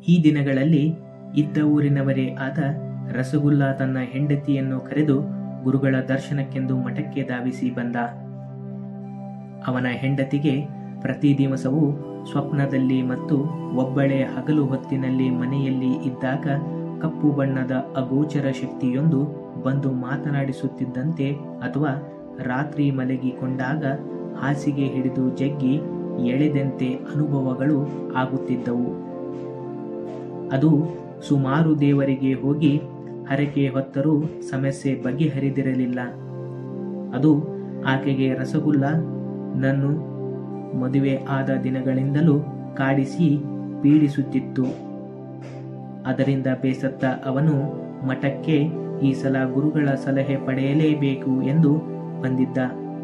ಈ ದಿನಗಳಲ್ಲಿ ಇದ್ದ ಊರಿನವರೇ ಆದ ರಸಗುಲ್ಲ ತನ್ನ ಹೆಂಡತಿಯನ್ನು ಕರೆದು ಗುರುಗಳ ದರ್ಶನಕ್ಕೆಂದು ಮಠಕ್ಕೆ ಧಾವಿಸಿ ಬಂದ ಅವನ ಹೆಂಡತಿಗೆ ಪ್ರತಿ ದಿವಸವೂ ಸ್ವಪ್ನದಲ್ಲಿ ಮತ್ತು ಒಬ್ಬಳೇ ಹಗಲು ಹೊತ್ತಿನಲ್ಲಿ ಮನೆಯಲ್ಲಿ ಇದ್ದಾಗ ಕಪ್ಪು ಬಣ್ಣದ ಅಗೋಚರ ಶಕ್ತಿಯೊಂದು ಬಂದು ಮಾತನಾಡಿಸುತ್ತಿದ್ದಂತೆ ಅಥವಾ ರಾತ್ರಿ ಮಲಗಿಕೊಂಡಾಗ ಹಾಸಿಗೆ ಹಿಡಿದು ಜಗ್ಗಿ ಎಳೆದಂತೆ ಅನುಭವಗಳು ಆಗುತ್ತಿದ್ದವು ಅದು ಸುಮಾರು ದೇವರಿಗೆ ಹೋಗಿ ಹರಕೆ ಹೊತ್ತರೂ ಸಮಸ್ಯೆ ಬಗೆಹರಿದಿರಲಿಲ್ಲ ಅದು ಆಕೆಗೆ ರಸಗುಲ್ಲ ನನ್ನು ಮದುವೆ ಆದ ದಿನಗಳಿಂದಲೂ ಕಾಡಿಸಿ ಪೀಡಿಸುತ್ತಿತ್ತು ಅದರಿಂದ ಬೇಸತ್ತ ಅವನು ಮಠಕ್ಕೆ ಈ ಸಲ ಗುರುಗಳ ಸಲಹೆ ಪಡೆಯಲೇಬೇಕು ಎಂದು ಬಂದಿದ್ದ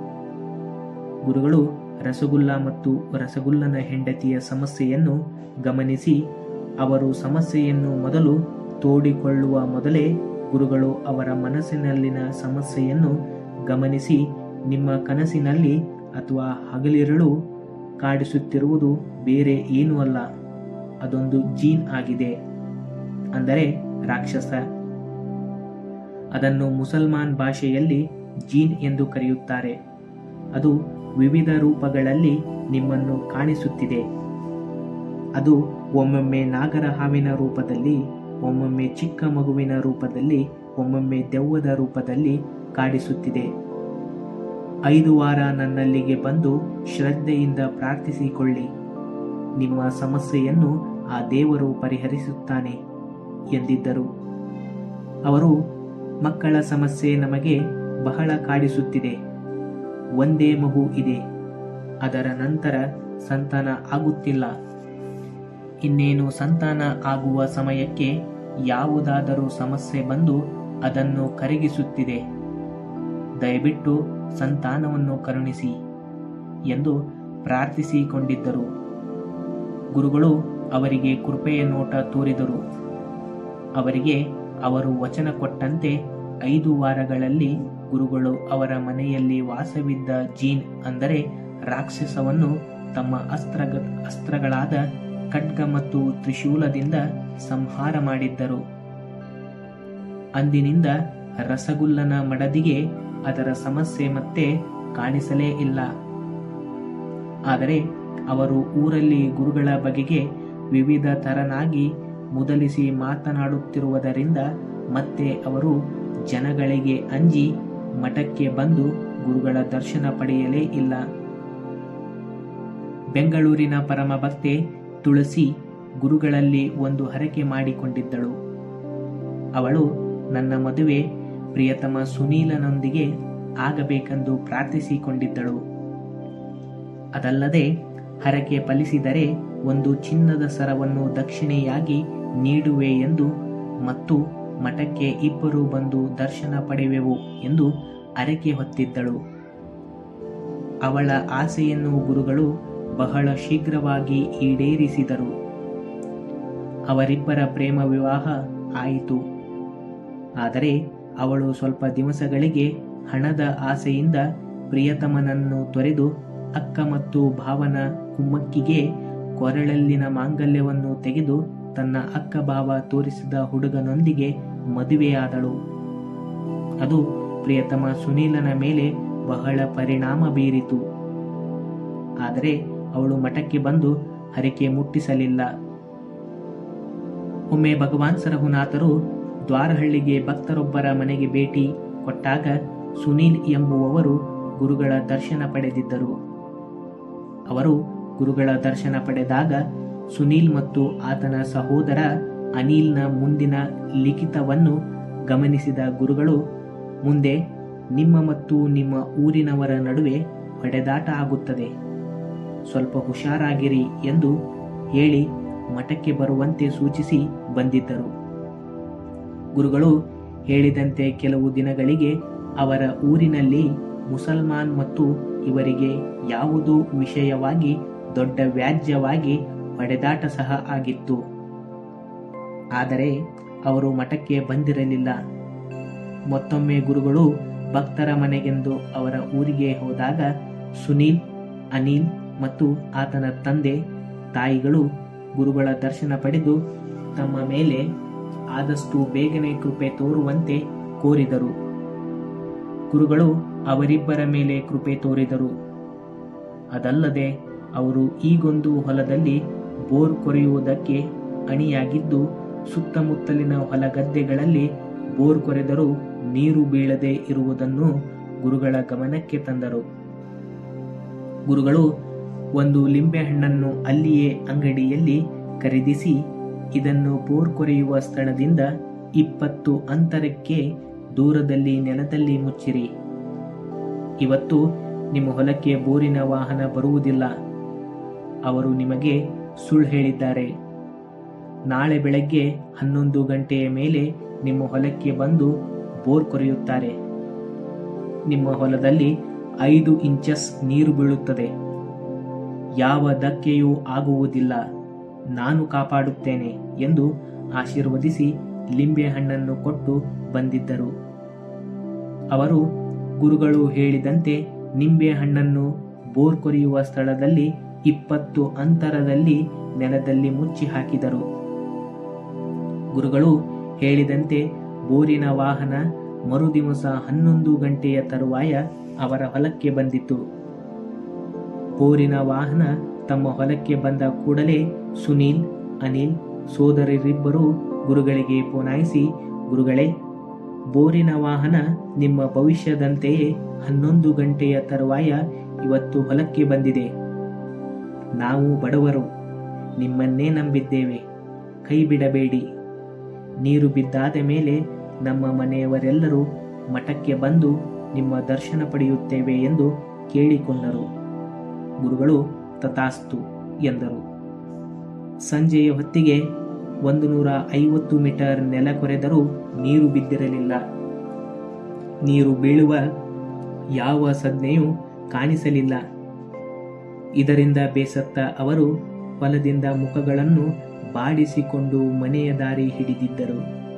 ಗುರುಗಳು ರಸಗುಲ್ಲ ಮತ್ತು ರಸಗುಲ್ಲನ ಹೆಂಡತಿಯ ಸಮಸ್ಯೆಯನ್ನು ಗಮನಿಸಿ ಅವರು ಸಮಸ್ಯೆಯನ್ನು ಮೊದಲು ತೋಡಿಕೊಳ್ಳುವ ಮೊದಲೇ ಗುರುಗಳು ಅವರ ಮನಸ್ಸಿನಲ್ಲಿನ ಸಮಸ್ಯೆಯನ್ನು ಗಮನಿಸಿ ನಿಮ್ಮ ಕನಸಿನಲ್ಲಿ ಅಥವಾ ಹಗಲಿರುಳು ಕಾಡಿಸುತ್ತಿರುವುದು ಬೇರೆ ಏನೂ ಅಲ್ಲ ಅದೊಂದು ಜೀನ್ ಆಗಿದೆ ಅಂದರೆ ರಾಕ್ಷಸ ಅದನ್ನು ಮುಸಲ್ಮಾನ್ ಭಾಷೆಯಲ್ಲಿ ಜೀನ್ ಎಂದು ಕರೆಯುತ್ತಾರೆ ಅದು ವಿವಿಧ ರೂಪಗಳಲ್ಲಿ ನಿಮ್ಮನ್ನು ಕಾಣಿಸುತ್ತಿದೆ ಅದು ಒಮ್ಮೊಮ್ಮೆ ನಾಗರ ಹಾವಿನ ರೂಪದಲ್ಲಿ ಒಮ್ಮೊಮ್ಮೆ ಚಿಕ್ಕ ಮಗುವಿನ ರೂಪದಲ್ಲಿ ಒಮ್ಮೊಮ್ಮೆ ದೆವ್ವದ ರೂಪದಲ್ಲಿ ಕಾಡಿಸುತ್ತಿದೆ ಐದು ವಾರ ನನ್ನಲ್ಲಿಗೆ ಬಂದು ಶ್ರದ್ಧೆಯಿಂದ ಪ್ರಾರ್ಥಿಸಿಕೊಳ್ಳಿ ನಿಮ್ಮ ಸಮಸ್ಯೆಯನ್ನು ಆ ದೇವರು ಪರಿಹರಿಸುತ್ತಾನೆ ಎಂದಿದ್ದರು ಅವರು ಮಕ್ಕಳ ಸಮಸ್ಯೆ ನಮಗೆ ಬಹಳ ಕಾಡಿಸುತ್ತಿದೆ ಒಂದೇ ಮಗು ಇದೆ ಅದರ ನಂತರ ಸಂತಾನ ಆಗುತ್ತಿಲ್ಲ ಇನ್ನೇನು ಸಂತಾನ ಆಗುವ ಸಮಯಕ್ಕೆ ಯಾವುದಾದರೂ ಸಮಸ್ಯೆ ಬಂದು ಅದನ್ನು ಕರಗಿಸುತ್ತಿದೆ ದಯವಿಟ್ಟು ಸಂತಾನವನ್ನು ಕರುಣಿಸಿ ಎಂದು ಪ್ರಾರ್ಥಿಸಿಕೊಂಡಿದ್ದರು ಗುರುಗಳು ಅವರಿಗೆ ಕೃಪೆಯ ನೋಟ ತೋರಿದರು ಅವರಿಗೆ ಅವರು ವಚನ ಕೊಟ್ಟಂತೆ ಐದು ವಾರಗಳಲ್ಲಿ ಗುರುಗಳು ಅವರ ಮನೆಯಲ್ಲಿ ವಾಸವಿದ್ದ ಜೀನ್ ಅಂದರೆ ರಾಕ್ಷಸವನ್ನು ತಮ್ಮ ಅಸ್ತ್ರ ಅಸ್ತ್ರಗಳಾದ ಖಡ್ಗ ಮತ್ತು ತ್ರಿಶೂಲದಿಂದ ಸಂಹಾರ ಮಾಡಿದ್ದರು ಅಂದಿನಿಂದ ರಸಗುಲ್ಲನ ಮಡದಿಗೆ ಅದರ ಸಮಸ್ಯೆ ಮತ್ತೆ ಕಾಣಿಸಲೇ ಇಲ್ಲ ಆದರೆ ಅವರು ಊರಲ್ಲಿ ಗುರುಗಳ ಬಗೆಗೆ ವಿವಿಧ ತರನಾಗಿ ಮುದಲಿಸಿ ಮಾತನಾಡುತ್ತಿರುವುದರಿಂದ ಮತ್ತೆ ಅವರು ಜನಗಳಿಗೆ ಅಂಜಿ ಮಠಕ್ಕೆ ಬಂದು ಗುರುಗಳ ದರ್ಶನ ಪಡೆಯಲೇ ಇಲ್ಲ ಬೆಂಗಳೂರಿನ ಪರಮಭಕ್ತೆ ತುಳಸಿ ಗುರುಗಳಲ್ಲಿ ಒಂದು ಹರಕೆ ಮಾಡಿಕೊಂಡಿದ್ದಳು ಅವಳು ನನ್ನ ಮದುವೆ ಪ್ರಿಯತಮ ಸುನೀಲನೊಂದಿಗೆ ಆಗಬೇಕೆಂದು ಪ್ರಾರ್ಥಿಸಿಕೊಂಡಿದ್ದಳು ಅದಲ್ಲದೆ ಹರಕೆ ಫಲಿಸಿದರೆ ಒಂದು ಚಿನ್ನದ ಸರವನ್ನು ದಕ್ಷಿಣೆಯಾಗಿ ನೀಡುವೆ ಎಂದು ಮತ್ತು ಮಠಕ್ಕೆ ಇಬ್ಬರು ಬಂದು ದರ್ಶನ ಪಡೆವೆವು ಎಂದು ಅರಕೆ ಹೊತ್ತಿದ್ದಳು ಅವಳ ಆಸೆಯನ್ನು ಗುರುಗಳು ಬಹಳ ಶೀಘ್ರವಾಗಿ ಈಡೇರಿಸಿದರು ಅವರಿಬ್ಬರ ಪ್ರೇಮ ವಿವಾಹ ಆಯಿತು ಆದರೆ ಅವಳು ಸ್ವಲ್ಪ ದಿವಸಗಳಿಗೆ ಹಣದ ಆಸೆಯಿಂದ ಪ್ರಿಯತಮನನ್ನು ತೊರೆದು ಅಕ್ಕ ಮತ್ತು ಭಾವನ ಕುಮ್ಮಕ್ಕಿಗೆ ಕೊರಳಲ್ಲಿನ ಮಾಂಗಲ್ಯವನ್ನು ತೆಗೆದು ತನ್ನ ಅಕ್ಕ ಭಾವ ತೋರಿಸಿದ ಹುಡುಗನೊಂದಿಗೆ ಮದುವೆಯಾದಳು ಅದು ಪ್ರಿಯತಮ ಸುನೀಲನ ಮೇಲೆ ಬಹಳ ಪರಿಣಾಮ ಬೀರಿತು ಆದರೆ ಅವಳು ಮಠಕ್ಕೆ ಬಂದು ಹರಕೆ ಮುಟ್ಟಿಸಲಿಲ್ಲ ಒಮ್ಮೆ ಭಗವಾನ್ ಸರಹುನಾಥರು ದ್ವಾರಹಳ್ಳಿಗೆ ಭಕ್ತರೊಬ್ಬರ ಮನೆಗೆ ಭೇಟಿ ಕೊಟ್ಟಾಗ ಸುನೀಲ್ ಎಂಬುವವರು ಗುರುಗಳ ದರ್ಶನ ಪಡೆದಿದ್ದರು ಅವರು ಗುರುಗಳ ದರ್ಶನ ಪಡೆದಾಗ ಸುನೀಲ್ ಮತ್ತು ಆತನ ಸಹೋದರ ಅನಿಲ್ನ ಮುಂದಿನ ಲಿಖಿತವನ್ನು ಗಮನಿಸಿದ ಗುರುಗಳು ಮುಂದೆ ನಿಮ್ಮ ಮತ್ತು ನಿಮ್ಮ ಊರಿನವರ ನಡುವೆ ಹೊಡೆದಾಟ ಆಗುತ್ತದೆ ಸ್ವಲ್ಪ ಹುಷಾರಾಗಿರಿ ಎಂದು ಹೇಳಿ ಮಠಕ್ಕೆ ಬರುವಂತೆ ಸೂಚಿಸಿ ಬಂದಿದ್ದರು ಗುರುಗಳು ಹೇಳಿದಂತೆ ಕೆಲವು ದಿನಗಳಿಗೆ ಅವರ ಊರಿನಲ್ಲಿ ಮುಸಲ್ಮಾನ್ ಮತ್ತು ಇವರಿಗೆ ಯಾವುದೋ ವಿಷಯವಾಗಿ ದೊಡ್ಡ ವ್ಯಾಜ್ಯವಾಗಿ ಹೊಡೆದಾಟ ಸಹ ಆಗಿತ್ತು ಆದರೆ ಅವರು ಮಠಕ್ಕೆ ಬಂದಿರಲಿಲ್ಲ ಮತ್ತೊಮ್ಮೆ ಗುರುಗಳು ಭಕ್ತರ ಮನೆಗೆಂದು ಅವರ ಊರಿಗೆ ಹೋದಾಗ ಸುನೀಲ್ ಅನಿಲ್ ಮತ್ತು ಆತನ ತಂದೆ ತಾಯಿಗಳು ಗುರುಗಳ ದರ್ಶನ ಪಡೆದು ತಮ್ಮ ಮೇಲೆ ಆದಷ್ಟು ಬೇಗನೆ ಕೃಪೆ ತೋರುವಂತೆ ಕೋರಿದರು ಗುರುಗಳು ಅವರಿಬ್ಬರ ಮೇಲೆ ಕೃಪೆ ತೋರಿದರು ಅದಲ್ಲದೆ ಅವರು ಈಗೊಂದು ಹೊಲದಲ್ಲಿ ಬೋರ್ ಕೊರೆಯುವುದಕ್ಕೆ ಅಣಿಯಾಗಿದ್ದು ಸುತ್ತಮುತ್ತಲಿನ ಹೊಲ ಗದ್ದೆಗಳಲ್ಲಿ ಬೋರ್ ಕೊರೆದರೂ ನೀರು ಬೀಳದೆ ಇರುವುದನ್ನು ಗುರುಗಳ ಗಮನಕ್ಕೆ ತಂದರು ಗುರುಗಳು ಒಂದು ಲಿಂಬೆಹಣ್ಣನ್ನು ಅಲ್ಲಿಯೇ ಅಂಗಡಿಯಲ್ಲಿ ಖರೀದಿಸಿ ಇದನ್ನು ಬೋರ್ ಕೊರೆಯುವ ಸ್ಥಳದಿಂದ ಇಪ್ಪತ್ತು ಅಂತರಕ್ಕೆ ದೂರದಲ್ಲಿ ನೆಲದಲ್ಲಿ ಮುಚ್ಚಿರಿ ಇವತ್ತು ನಿಮ್ಮ ಹೊಲಕ್ಕೆ ಬೋರಿನ ವಾಹನ ಬರುವುದಿಲ್ಲ ಅವರು ನಿಮಗೆ ಸುಳ್ಳು ಹೇಳಿದ್ದಾರೆ ನಾಳೆ ಬೆಳಗ್ಗೆ ಹನ್ನೊಂದು ಗಂಟೆಯ ಮೇಲೆ ನಿಮ್ಮ ಹೊಲಕ್ಕೆ ಬಂದು ಬೋರ್ ಕೊರೆಯುತ್ತಾರೆ ನಿಮ್ಮ ಹೊಲದಲ್ಲಿ ಐದು ಇಂಚಸ್ ನೀರು ಬೀಳುತ್ತದೆ ಯಾವ ಧಕ್ಕೆಯೂ ಆಗುವುದಿಲ್ಲ ನಾನು ಕಾಪಾಡುತ್ತೇನೆ ಎಂದು ಆಶೀರ್ವದಿಸಿ ಲಿಂಬೆ ಹಣ್ಣನ್ನು ಕೊಟ್ಟು ಬಂದಿದ್ದರು ಅವರು ಗುರುಗಳು ಹೇಳಿದಂತೆ ನಿಂಬೆ ಹಣ್ಣನ್ನು ಬೋರ್ ಕೊರೆಯುವ ಸ್ಥಳದಲ್ಲಿ ಇಪ್ಪತ್ತು ಅಂತರದಲ್ಲಿ ನೆಲದಲ್ಲಿ ಮುಚ್ಚಿ ಹಾಕಿದರು ಗುರುಗಳು ಹೇಳಿದಂತೆ ಬೋರಿನ ವಾಹನ ಮರುದಿವಸ ಹನ್ನೊಂದು ಗಂಟೆಯ ತರುವಾಯ ಅವರ ಹೊಲಕ್ಕೆ ಬಂದಿತು ಬೋರಿನ ವಾಹನ ತಮ್ಮ ಹೊಲಕ್ಕೆ ಬಂದ ಕೂಡಲೇ ಸುನೀಲ್ ಅನಿಲ್ ಸೋದರರಿಬ್ಬರು ಗುರುಗಳಿಗೆ ಪೋನಾಯಿಸಿ ಗುರುಗಳೇ ಬೋರಿನ ವಾಹನ ನಿಮ್ಮ ಭವಿಷ್ಯದಂತೆಯೇ ಹನ್ನೊಂದು ಗಂಟೆಯ ತರುವಾಯ ಇವತ್ತು ಹೊಲಕ್ಕೆ ಬಂದಿದೆ ನಾವು ಬಡವರು ನಿಮ್ಮನ್ನೇ ನಂಬಿದ್ದೇವೆ ಕೈ ಬಿಡಬೇಡಿ ನೀರು ಬಿದ್ದಾದ ಮೇಲೆ ನಮ್ಮ ಮನೆಯವರೆಲ್ಲರೂ ಮಠಕ್ಕೆ ಬಂದು ನಿಮ್ಮ ದರ್ಶನ ಪಡೆಯುತ್ತೇವೆ ಎಂದು ಕೇಳಿಕೊಂಡರು ಗುರುಗಳು ತಥಾಸ್ತು ಎಂದರು ಸಂಜೆಯ ಹೊತ್ತಿಗೆ ಒಂದು ನೂರ ಐವತ್ತು ಮೀಟರ್ ನೆಲ ಕೊರೆದರೂ ನೀರು ಬಿದ್ದಿರಲಿಲ್ಲ ನೀರು ಬೀಳುವ ಯಾವ ಸಂಜ್ಞೆಯೂ ಕಾಣಿಸಲಿಲ್ಲ ಇದರಿಂದ ಬೇಸತ್ತ ಅವರು ಹೊಲದಿಂದ ಮುಖಗಳನ್ನು ಬಾಡಿಸಿಕೊಂಡು ಮನೆಯ ದಾರಿ ಹಿಡಿದಿದ್ದರು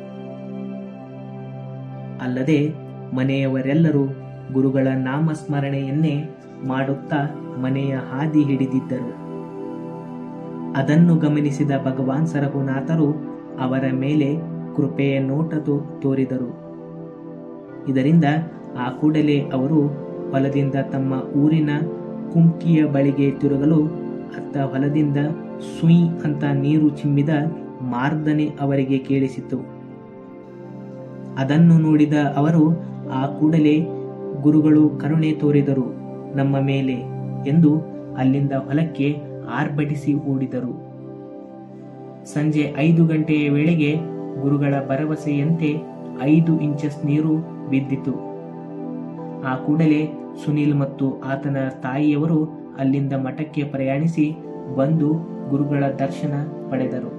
ಅಲ್ಲದೆ ಮನೆಯವರೆಲ್ಲರೂ ಗುರುಗಳ ನಾಮಸ್ಮರಣೆಯನ್ನೇ ಮಾಡುತ್ತಾ ಮನೆಯ ಹಾದಿ ಹಿಡಿದಿದ್ದರು ಅದನ್ನು ಗಮನಿಸಿದ ಭಗವಾನ್ ಸರಹುನಾಥರು ಅವರ ಮೇಲೆ ಕೃಪೆಯ ನೋಟ ತೋ- ತೋರಿದರು ಇದರಿಂದ ಆ ಕೂಡಲೇ ಅವರು ಹೊಲದಿಂದ ತಮ್ಮ ಊರಿನ ಕುಂಕಿಯ ಬಳಿಗೆ ತಿರುಗಲು ಅತ್ತ ಹೊಲದಿಂದ ಸುಯ್ ಅಂತ ನೀರು ಚಿಮ್ಮಿದ ಮಾರ್ದನೆ ಅವರಿಗೆ ಕೇಳಿಸಿತು ಅದನ್ನು ನೋಡಿದ ಅವರು ಆ ಕೂಡಲೇ ಗುರುಗಳು ಕರುಣೆ ತೋರಿದರು ನಮ್ಮ ಮೇಲೆ ಎಂದು ಅಲ್ಲಿಂದ ಹೊಲಕ್ಕೆ ಆರ್ಭಟಿಸಿ ಓಡಿದರು ಸಂಜೆ ಐದು ಗಂಟೆಯ ವೇಳೆಗೆ ಗುರುಗಳ ಭರವಸೆಯಂತೆ ಐದು ಇಂಚಸ್ ನೀರು ಬಿದ್ದಿತು ಆ ಕೂಡಲೇ ಸುನೀಲ್ ಮತ್ತು ಆತನ ತಾಯಿಯವರು ಅಲ್ಲಿಂದ ಮಠಕ್ಕೆ ಪ್ರಯಾಣಿಸಿ ಬಂದು ಗುರುಗಳ ದರ್ಶನ ಪಡೆದರು